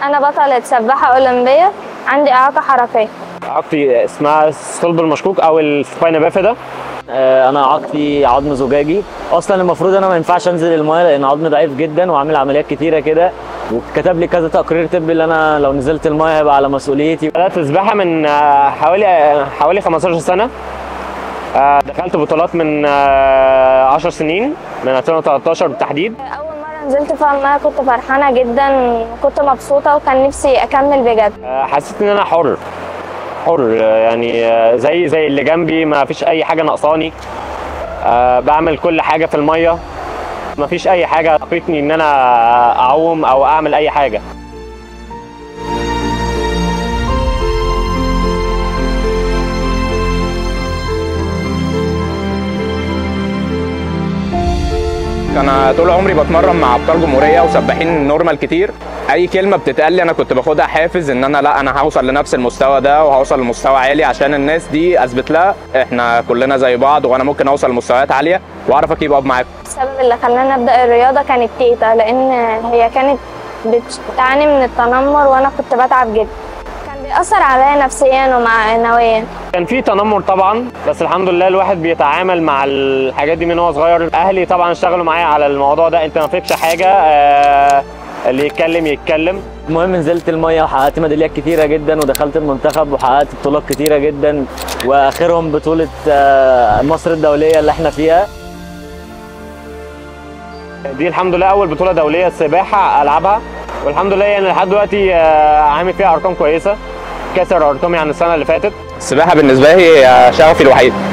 انا بطلة سباحة اولمبية عندي اعاقة حركية عقدي اسمها الصلب المشكوك او السباينا بافيدا آه، انا عضتي عظم زجاجي اصلا المفروض انا ما ينفعش انزل المايه لان عظمي ضعيف جدا وعامل عمليات كتيره كده وكتب لي كذا تقرير طبي اللي انا لو نزلت المايه هيبقى على مسؤوليتي بدات السباحه من آه، حوالي آه، حوالي 15 سنه آه، دخلت بطولات من آه، 10 سنين من 2013 بالتحديد اول مرة نزلت فيها المية كنت فرحانة جدا وكنت مبسوطة وكان نفسي اكمل بجد آه، حسيت ان انا حر حر آه، يعني آه، زي زي اللي جنبي ما فيش اي حاجه ناقصاني آه، بعمل كل حاجه في الميه ما فيش اي حاجه تقيتني ان انا اعوم او اعمل اي حاجه انا طول عمري بتمرن مع ابطال جمهوريه وسباحين نورمال كتير اي كلمه بتتقال لي انا كنت باخدها حافز ان انا لا انا هوصل لنفس المستوى ده وهوصل لمستوى عالي عشان الناس دي اثبت لها احنا كلنا زي بعض وانا ممكن اوصل لمستويات عاليه واعرف اكيب اب معاكم السبب اللي خلاني ابدا الرياضة كانت تيتا لان هي كانت بتعاني من التنمر وانا كنت بتعب جدا كان بيأثر عليا نفسيا ومعنويا كان في تنمر طبعا بس الحمد لله الواحد بيتعامل مع الحاجات دي من هو صغير اهلي طبعا اشتغلوا معايا على الموضوع ده انت ما فيكش حاجه آه، اللي يتكلم يتكلم المهم نزلت المايه وحققت ميداليات كتيره جدا ودخلت المنتخب وحققت بطولات كتيره جدا واخرهم بطوله آه، مصر الدوليه اللي احنا فيها دي الحمد لله اول بطوله دوليه سباحه العبها والحمد لله يعني لحد دلوقتي آه، عامل فيها ارقام كويسه كسر ارقامي عن السنه اللي فاتت السباحه بالنسبه لي هي شغفي الوحيد